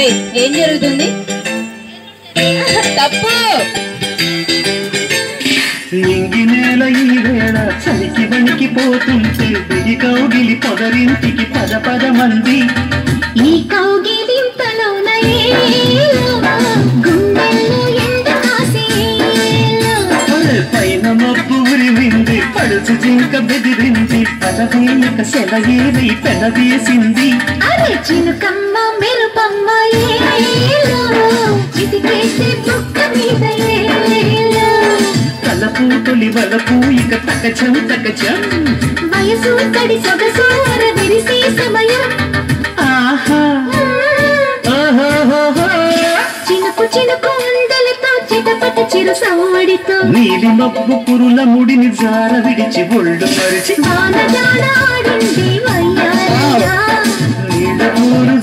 ఏయ్ ఏం జరుగుతుంది తప్పు నింగి నేల ఈ వేళ చలికి వణికి పోతుంటే దిగి కౌగిలి పొదరింటికి పద పద మంది ఈ కౌగిలింతలోన ఏలో, గుండెల్లో ఎండ కాసేలో. అరే పైన మబ్బు ఉరిమింది పడుచు జింక బెదిరింది పదవేయక సెలయేరై పెనవేసింది అరే చిలుకమ్మ మెరుపమ్మ ఏలో, చిటికేస్తే బుక్క మీద ఏలో. తలపు తొలి వలపు ఇక తకచం తకచం వయసు తడి సొగసు అరవిరిసే సమయం ఆహా ఆహాహాహా. చినుకు చినుకు అందలతో చిటపట చిరు సవ్వడితో నీలి మబ్బు కురుల ముడిని జార విడిచి ఒళ్ళు మరిచి వాన జాడ ఆడింది వయ్యారంగా నీడ ఊరు